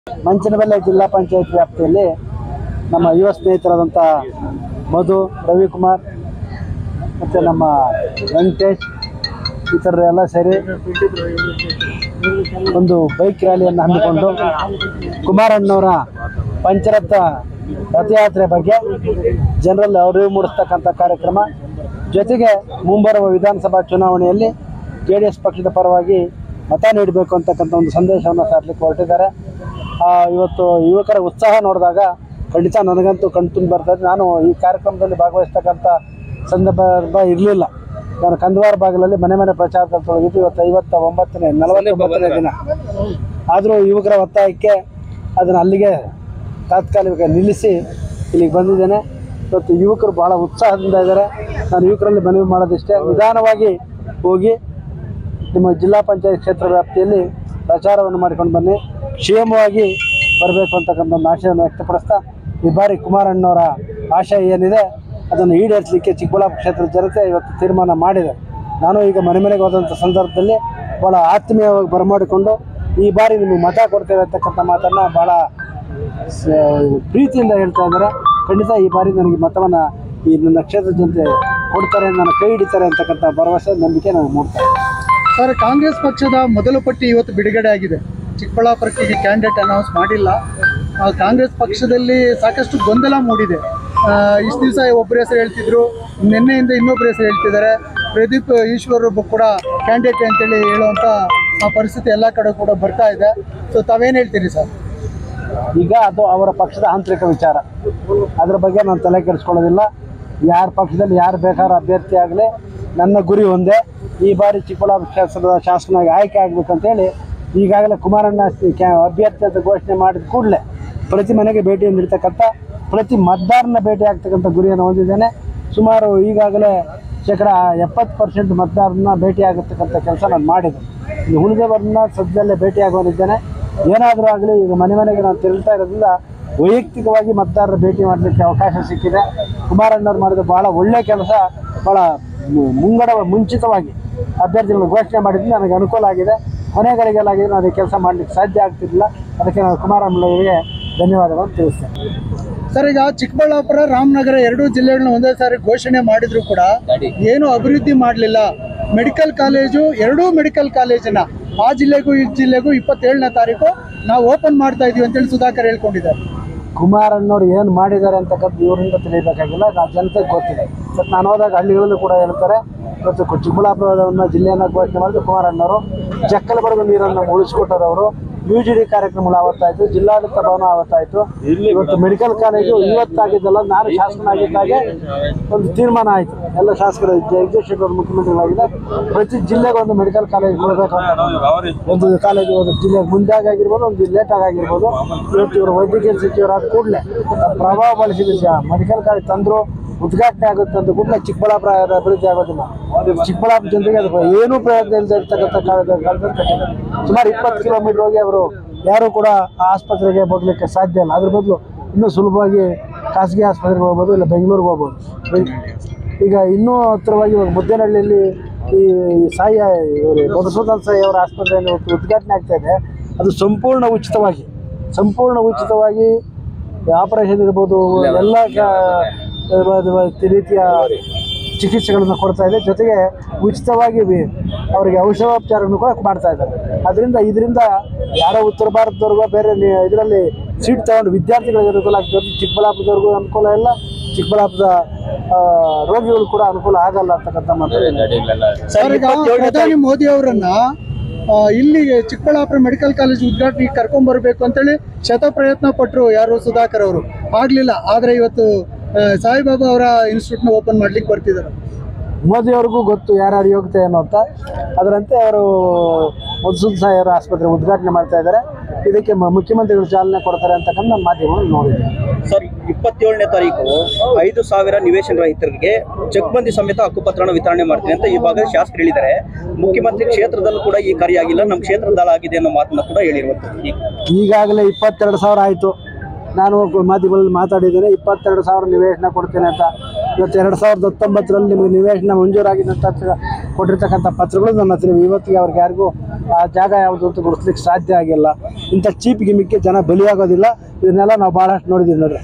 ಮಂಚನಬೆಲೆ ಜಿಲ್ಲಾ ಪಂಚಾಯತ್ ವ್ಯಾಪ್ತಿಯಲ್ಲಿ ನಮ್ಮ ಯುವ ಸ್ನೇಹಿತರಾದಂಥ ಮಧು ರವಿಕುಮಾರ್ ಮತ್ತು ನಮ್ಮ ವೆಂಕಟೇಶ್ ಇತರರೆಲ್ಲ ಸೇರಿ ಒಂದು ಬೈಕ್ ರ್ಯಾಲಿಯನ್ನು ಹಮ್ಮಿಕೊಂಡು ಕುಮಾರಣ್ಣವರ ಪಂಚರತ್ನ ರಥಯಾತ್ರೆ ಬಗ್ಗೆ ಜನರಲ್ಲಿ ಅರಿವು ಮೂಡಿಸ್ತಕ್ಕಂಥ ಕಾರ್ಯಕ್ರಮ ಜೊತೆಗೆ ಮುಂಬರುವ ವಿಧಾನಸಭಾ ಚುನಾವಣೆಯಲ್ಲಿ ಜೆ ಡಿ ಎಸ್ ಪಕ್ಷದ ಪರವಾಗಿ ಮತ ನೀಡಬೇಕು ಅಂತಕ್ಕಂಥ ಒಂದು ಸಂದೇಶವನ್ನು ಸಾರಲಿಕ್ಕೆ ಹೊರಟಿದ್ದಾರೆ ಆ, ಇವತ್ತು ಯುವಕರ ಉತ್ಸಾಹ ನೋಡಿದಾಗ ಖಂಡಿತ ನನಗಂತೂ ಕಣ್ತುಂಬಿ ಬರ್ತದೆ ನಾನು ಈ ಕಾರ್ಯಕ್ರಮದಲ್ಲಿ ಭಾಗವಹಿಸ್ತಕ್ಕಂಥ ಸಂದರ್ಭ ಇರಲಿಲ್ಲ ನಾನು ಕಂದವಾರ ಭಾಗದಲ್ಲಿ ಮನೆ ಮನೆ ಪ್ರಚಾರದಲ್ಲಿ ತೊಡಗಿದ್ದು ಇವತ್ತು ಐವತ್ತ ಒಂಬತ್ತನೇ ನಲವತ್ತೊಂಬತ್ತನೇ ದಿನ ಆದರೂ ಯುವಕರ ಒತ್ತಾಯಕ್ಕೆ ಅದನ್ನು ಅಲ್ಲಿಗೆ ತಾತ್ಕಾಲಿಕ ನಿಲ್ಲಿಸಿ ಇಲ್ಲಿಗೆ ಬಂದಿದ್ದೇನೆ ಇವತ್ತು ಯುವಕರು ಭಾಳ ಉತ್ಸಾಹದಿಂದ ಇದ್ದಾರೆ ನಾನು ಯುವಕರಲ್ಲಿ ಮನವಿ ಮಾಡೋದಿಷ್ಟೇ ನಿಧಾನವಾಗಿ ಹೋಗಿ ನಿಮ್ಮ ಜಿಲ್ಲಾ ಪಂಚಾಯತ್ ಕ್ಷೇತ್ರ ವ್ಯಾಪ್ತಿಯಲ್ಲಿ ಪ್ರಚಾರವನ್ನು ಮಾಡಿಕೊಂಡು ಬನ್ನಿ ಕ್ಷೇಮವಾಗಿ ಬರಬೇಕು ಅಂತಕ್ಕಂಥ ಒಂದು ಆಶಯವನ್ನು ವ್ಯಕ್ತಪಡಿಸ್ತಾ ಈ ಬಾರಿ ಕುಮಾರಣ್ಣವರ ಆಶಯ ಏನಿದೆ ಅದನ್ನು ಈಡೇರಿಸಲಿಕ್ಕೆ ಚಿಕ್ಕಬಳ್ಳಾಪುರ ಕ್ಷೇತ್ರದ ಜನತೆ ಇವತ್ತು ತೀರ್ಮಾನ ಮಾಡಿದೆ ನಾನು ಈಗ ಮನೆ ಮನೆಗೆ ಹೋದಂಥ ಸಂದರ್ಭದಲ್ಲಿ ಭಾಳ ಆತ್ಮೀಯವಾಗಿ ಬರಮಾಡಿಕೊಂಡು ಈ ಬಾರಿ ನಿಮಗೆ ಮತ ಕೊಡ್ತೇವೆ ಅಂತಕ್ಕಂಥ ಮಾತನ್ನು ಭಾಳ ಸ- ಪ್ರೀತಿಯಿಂದ ಹೇಳ್ತಾ ಇದ್ದಾರೆ ಖಂಡಿತ ಈ ಬಾರಿ ನನಗೆ ಮತವನ್ನು ಈ ನನ್ನ ಕ್ಷೇತ್ರದ ಜನತೆ ಕೊಡ್ತಾರೆ ನನ್ನ ಕೈ ಹಿಡಿತಾರೆ ಅಂತಕ್ಕಂಥ ಭರವಸೆ ನಂಬಿಕೆ ನನಗೆ ಮೂಡ್ತಾ ಇದೆ ಸರ್ ಕಾಂಗ್ರೆಸ್ ಪಕ್ಷದ ಮೊದಲ ಪಟ್ಟಿ ಇವತ್ತು ಬಿಡುಗಡೆ ಆಗಿದೆ ಚಿಕ್ಕಬಳ್ಳಾಪುರಕ್ಕೆ ಈಗ ಕ್ಯಾಂಡಿಡೇಟ್ ಅನೌನ್ಸ್ ಮಾಡಿಲ್ಲ ಆ, ಕಾಂಗ್ರೆಸ್ ಪಕ್ಷದಲ್ಲಿ ಸಾಕಷ್ಟು ಗೊಂದಲ ಮೂಡಿದೆ ಆ, ಇಷ್ಟು ದಿವಸ ಒಬ್ಬರ ಹೆಸರು ಹೇಳ್ತಿದ್ರು ನಿನ್ನೆಯಿಂದ ಇನ್ನೊಬ್ಬರ ಹೆಸರು ಹೇಳ್ತಿದ್ದಾರೆ ಪ್ರದೀಪ್ ಈಶ್ವರ್ ಒಬ್ಬ ಕೂಡ ಕ್ಯಾಂಡಿಡೇಟ್ ಅಂತೇಳಿ ಹೇಳುವಂಥ ಆ ಪರಿಸ್ಥಿತಿ ಎಲ್ಲ ಕಡೆ ಕೂಡ ಬರ್ತಾ ಇದೆ ಸೊ ತಾವೇನು ಹೇಳ್ತೀರಿ ಸರ್ ಈಗ ಅದು ಅವರ ಪಕ್ಷದ ಆಂತರಿಕ ವಿಚಾರ ಅದ್ರ ಬಗ್ಗೆ ನಾನು ತಲೆ ಕೆಡಿಸ್ಕೊಳ್ಳೋದಿಲ್ಲ ಯಾರ ಪಕ್ಷದಲ್ಲಿ ಯಾರು ಬೇಕಾದ್ರೂ ಅಭ್ಯರ್ಥಿ ಆಗಲಿ ನನ್ನ ಗುರಿ ಒಂದೇ ಈ ಬಾರಿ ಚಿಕ್ಕಬಳ್ಳಾಪುರ ಕ್ಷೇತ್ರದ ಶಾಸಕನಾಗಿ ಆಯ್ಕೆ ಆಗಬೇಕಂತೇಳಿ ಈಗಾಗಲೇ ಕುಮಾರಣ್ಣ ಕ್ಯಾ ಅಭ್ಯರ್ಥಿ ಅಂತ ಘೋಷಣೆ ಮಾಡಿದ ಕೂಡಲೇ ಪ್ರತಿ ಮನೆಗೆ ಭೇಟಿ ನೀಡ್ತಕ್ಕಂಥ ಪ್ರತಿ ಮತದಾರನ ಭೇಟಿ ಆಗ್ತಕ್ಕಂಥ ಗುರಿಯನ್ನು ಹೊಂದಿದ್ದೇನೆ ಸುಮಾರು ಈಗಾಗಲೇ ಶೇಕಡ ಎಪ್ಪತ್ತು ಪರ್ಸೆಂಟ್ ಮತದಾರರನ್ನ ಭೇಟಿ ಆಗತಕ್ಕಂಥ ಕೆಲಸ ನಾನು ಮಾಡಿದೆ ಇನ್ನು ಉಳಿದವರನ್ನ ಸದ್ಯದಲ್ಲೇ ಭೇಟಿಯಾಗುವನಿದ್ದೇನೆ ಏನಾದರೂ ಆಗಲಿ ಈಗ ಮನೆ ಮನೆಗೆ ನಾನು ತಿರುಗ್ತಾ ಇರೋದ್ರಿಂದ ವೈಯಕ್ತಿಕವಾಗಿ ಮತದಾರರ ಭೇಟಿ ಮಾಡಲಿಕ್ಕೆ ಅವಕಾಶ ಸಿಕ್ಕಿದೆ ಕುಮಾರಣ್ಣವ್ರು ಮಾಡಿದ ಭಾಳ ಒಳ್ಳೆಯ ಕೆಲಸ ಭಾಳ ಮು- ಮುಂಗಡ ಮುಂಚಿತವಾಗಿ ಅಭ್ಯರ್ಥಿಗಳನ್ನು ಘೋಷಣೆ ಮಾಡಿದ್ದು ನನಗೆ ಅನುಕೂಲ ಆಗಿದೆ ಕೊನೆಗಳಿಗೆಲ್ಲಾಗಿದೆ ನಾನು ಈ ಕೆಲಸ ಮಾಡಲಿಕ್ಕೆ ಸಾಧ್ಯ ಆಗ್ತಿರಲಿಲ್ಲ ಅದಕ್ಕೆ ನಾನು ಕುಮಾರಣ್ಣವರಿಗೆ ಧನ್ಯವಾದಗಳನ್ನು ತಿಳಿಸ್ತೇನೆ ಸರ್ ಈಗ ಚಿಕ್ಕಬಳ್ಳಾಪುರ ರಾಮನಗರ ಎರಡೂ ಜಿಲ್ಲೆಗಳನ್ನ ಒಂದೇ ಸಾರಿ ಘೋಷಣೆ ಮಾಡಿದ್ರು ಕೂಡ ಏನು ಅಭಿವೃದ್ಧಿ ಮಾಡಲಿಲ್ಲ ಮೆಡಿಕಲ್ ಕಾಲೇಜು ಎರಡೂ ಮೆಡಿಕಲ್ ಕಾಲೇಜನ್ನ ಆ ಜಿಲ್ಲೆಗೂ ಈ ಜಿಲ್ಲೆಗೂ ಇಪ್ಪತ್ತೇಳನೇ ತಾರೀಕು ನಾವು ಓಪನ್ ಮಾಡ್ತಾ ಇದೀವಿ ಅಂತೇಳಿ ಸುಧಾಕರ್ ಹೇಳ್ಕೊಂಡಿದ್ದಾರೆ ಕುಮಾರಣ್ಣವ್ರು ಏನು ಮಾಡಿದ್ದಾರೆ ಅಂತಕ್ಕಂಥ ಇವರಿಂದ ತಿಳಿಯಬೇಕಾಗಿಲ್ಲ ನಾ ಜನತೆಗೆ ಗೊತ್ತಿದೆ ಬಟ್ ನಾನು ಹೋದಾಗ ಹಳ್ಳಿಗಳಲ್ಲೂ ಕೂಡ ಹೇಳ್ತಾರೆ ಇವತ್ತು ಕು- ಚಿಕ್ಕಬಳ್ಳಾಪುರವನ್ನು ಜಿಲ್ಲೆಯನ್ನು ಘೋಷಣೆ ಮಾಡಿದ ಕುಮಾರಣ್ಣವರು ಜಕ್ಕಲಬರ್ಗ ನೀರನ್ನು ಉಳಿಸ್ಕೊಟ್ಟರವರು ಯು ಜಿ ಡಿ ಕಾರ್ಯಕ್ರಮಗಳು ಅವತ್ತಾಯಿತು ಜಿಲ್ಲಾಡಳಿತ ಭವನ ಅವತ್ತಾಯಿತು ಇವತ್ತು ಮೆಡಿಕಲ್ ಕಾಲೇಜು ಇವತ್ತಾಗಿದ್ದಲ್ಲ ನಾನು ಶಾಸಕನಾಗಿದ್ದಾಗೆ ಒಂದು ತೀರ್ಮಾನ ಆಯಿತು ಎಲ್ಲ ಶಾಸಕರು ಜಗದೀಶ್ ಶೆಟ್ಟರ್ ಅವರು ಮುಖ್ಯಮಂತ್ರಿಗಳಾಗಿದೆ ಪ್ರತಿ ಜಿಲ್ಲೆಗೆ ಒಂದು ಮೆಡಿಕಲ್ ಕಾಲೇಜ್ ಕೊಡಬೇಕು ಅಂತ ಒಂದು ಕಾಲೇಜು ಒಂದು ಜಿಲ್ಲೆಗೆ ಮುಂದಾಗಿ ಆಗಿರ್ಬೋದು ಒಂದು ಲೇಟಾಗಿ ಆಗಿರ್ಬೋದು ಇವತ್ತು ಇವರು ವೈದ್ಯಕೀಯ ಸಚಿವರಾದ ಕೂಡಲೇ ಪ್ರಭಾವ ಬಳಸಿದ ಮೆಡಿಕಲ್ ಕಾಲೇಜ್ ತಂದರು ಉದ್ಘಾಟನೆ ಆಗುತ್ತೆ ಅಂತ ಕೂಡಲೇ ಚಿಕ್ಕಬಳ್ಳಾಪುರ ಅಭಿವೃದ್ಧಿ ಆಗೋದಿಲ್ಲ ಇದು ಚಿಕ್ಕಬಳ್ಳಾಪುರ ಜನತೆಗೆ ಅದು ಏನೂ ಪ್ರಯೋಜನ ಇಲ್ಲದೆ ಇರ್ತಕ್ಕಂಥ ಕಾಲದ ಕಾಲದಲ್ಲಿ ಕಟ್ಟಿದ್ದಾರೆ ಸುಮಾರು ಇಪ್ಪತ್ತು ಕಿಲೋಮೀಟರ್ ಹೋಗಿ ಅವರು ಯಾರೂ ಕೂಡ ಆ ಆಸ್ಪತ್ರೆಗೆ ಹೋಗ್ಲಿಕ್ಕೆ ಸಾಧ್ಯ ಇಲ್ಲ ಅದ್ರ ಬದಲು ಇನ್ನೂ ಸುಲಭವಾಗಿ ಖಾಸಗಿ ಆಸ್ಪತ್ರೆಗೆ ಹೋಗ್ಬೋದು ಇಲ್ಲ ಬೆಂಗಳೂರಿಗೆ ಹೋಗ್ಬೋದು ಈಗ ಇನ್ನೂ ಹತ್ತಿರವಾಗಿ ಇವಾಗ ಮುದ್ದೇನಹಳ್ಳಿಯಲ್ಲಿ ಈ ಸಾಯಿ ಇವರು ಮಧುಸೂದನ್ ಸಾಯಿ ಅವರ ಆಸ್ಪತ್ರೆಯನ್ನು ಇವತ್ತು ಉದ್ಘಾಟನೆ ಆಗ್ತಾ ಇದೆ ಅದು ಸಂಪೂರ್ಣ ಉಚಿತವಾಗಿ ಸಂಪೂರ್ಣ ಉಚಿತವಾಗಿ ಆಪರೇಷನ್ ಇರ್ಬೋದು ಎಲ್ಲ ಕ- ಅದು ರೀತಿಯ ಚಿಕಿತ್ಸೆಗಳನ್ನು ಕೊಡ್ತಾ ಇದೆ ಜೊತೆಗೆ ಉಚಿತವಾಗಿ ವಿ- ಅವರಿಗೆ ಔಷಧೋಪಚಾರವನ್ನು ಕೂಡ ಮಾಡ್ತಾ ಇದ್ದಾರೆ ಅದರಿಂದ ಇದರಿಂದ ಯಾರೋ ಉತ್ತರ ಭಾರತದವ್ರಿಗೋ ಬೇರೆ ಇದರಲ್ಲಿ ಸೀಟ್ ತಗೊಂಡು ವಿದ್ಯಾರ್ಥಿಗಳಿಗೆ ಅನುಕೂಲ ಆಗ್ತದೆ ಚಿಕ್ಕಬಳ್ಳಾಪುರದವ್ರಿಗೂ ಅನುಕೂಲ ಇಲ್ಲ ಚಿಕ್ಕಬಳ್ಳಾಪುರದ ಆ, ರೋಗಿಗಳು ಕೂಡ ಅನುಕೂಲ ಆಗಲ್ಲ ಅಂತಕ್ಕಂಥ ಮಾತು ಸರ್ ಈಗ ಪ್ರಧಾನಿ ಮೋದಿ ಅವರನ್ನ ಆ, ಇಲ್ಲಿಗೆ ಚಿಕ್ಕಬಳ್ಳಾಪುರ ಮೆಡಿಕಲ್ ಕಾಲೇಜ್ ಉದ್ಘಾಟನೆಗೆ ಕರ್ಕೊಂಡ್ ಬರ್ಬೇಕು ಅಂತೇಳಿ ಶತ ಪ್ರಯತ್ನ ಪಟ್ಟರು ಯಾರು ಸುಧಾಕರ್ ಅವರು ಆಗ್ಲಿಲ್ಲ ಆದ್ರೆ ಇವತ್ತು ಆ, ಸಾಯಿಬಾಬಾ ಅವರ ಇನ್ಸ್ಟಿಟ್ಯೂಟ್ ನ ಓಪನ್ ಮಾಡ್ಲಿಕ್ಕೆ ಬರ್ತಿದ್ದಾರೆ ಮೋದಿಯವ್ರಿಗೂ ಗೊತ್ತು ಯಾರ್ಯಾರು ಯೋಗ್ಯತೆ ಏನು ಅಂತ ಅದರಂತೆ ಅವರು ಮಧುಸೂದನ್ ಸಾಯಿ ಅವರ ಆಸ್ಪತ್ರೆ ಉದ್ಘಾಟನೆ ಮಾಡ್ತಾ ಇದ್ದಾರೆ ಇದಕ್ಕೆ ಮ- ಮುಖ್ಯಮಂತ್ರಿಗಳು ಚಾಲನೆ ಕೊಡ್ತಾರೆ ಅಂತಕ್ಕಂಥ ನಾನು ಮಾಧ್ಯಮಗಳನ್ನು ನೋಡಿದ್ದೀನಿ ಸರ್ ಇಪ್ಪತ್ತೇಳನೇ ತಾರೀಕು ಐದು ಸಾವಿರ ನಿವೇಶನ ರಹಿತರಿಗೆ ಚೆಕ್ಬಂದಿ ಸಮೇತ ಹಕ್ಕುಪತ್ರನ ವಿತರಣೆ ಮಾಡ್ತೀನಿ ಅಂತ ಈ ಭಾಗದ ಶಾಸಕರು ಹೇಳಿದ್ದಾರೆ ಮುಖ್ಯಮಂತ್ರಿ ಕ್ಷೇತ್ರದಲ್ಲೂ ಕೂಡ ಈ ಕಾರ್ಯ ಆಗಿಲ್ಲ ನಮ್ಮ ಕ್ಷೇತ್ರದಲ್ಲಿ ಆಗಿದೆ ಅನ್ನೋ ಮಾತನ್ನ ಕೂಡ ಹೇಳಿರುವಂಥದ್ದು ಈಗ ಈಗಾಗಲೇ ಇಪ್ಪತ್ತೆರಡು ಸಾವಿರ ಆಯಿತು ನಾನು ಗ- ಮಾಧ್ಯಮಗಳಲ್ಲಿ ಮಾತಾಡಿದ್ದೇನೆ ಇಪ್ಪತ್ತೆರಡು ಸಾವಿರ ನಿವೇಶನ ಕೊಡ್ತೇನೆ ಅಂತ ಇವತ್ತು ಎರಡು ಸಾವಿರದ ಹತ್ತೊಂಬತ್ತರಲ್ಲಿ ನಿಮಗೆ ನಿವೇಶನ ಮಂಜೂರಾಗಿದೆ ಅಂತ ಕೊಟ್ಟಿರ್ತಕ್ಕಂಥ ಪತ್ರಗಳು ನನ್ನ ಹತ್ರ ಇವೆ. ಇವತ್ತಿಗೆ ಅವ್ರಿಗೆ ಯಾರಿಗೂ ಆ ಜಾಗ ಯಾವುದು ಅಂತ ಗುರುತಿಸ್ಲಿಕ್ಕೆ ಸಾಧ್ಯ ಆಗಿಲ್ಲ ಇಂಥ ಚೀಪ್ ಗಿಮಿಕ್ಕೆ ಜನ ಬಲಿಯಾಗೋದಿಲ್ಲ ಇದನ್ನೆಲ್ಲ ನಾವು ಭಾಳಷ್ಟು ನೋಡಿದ್ದೀವಿ ನೋಡ್ರಿ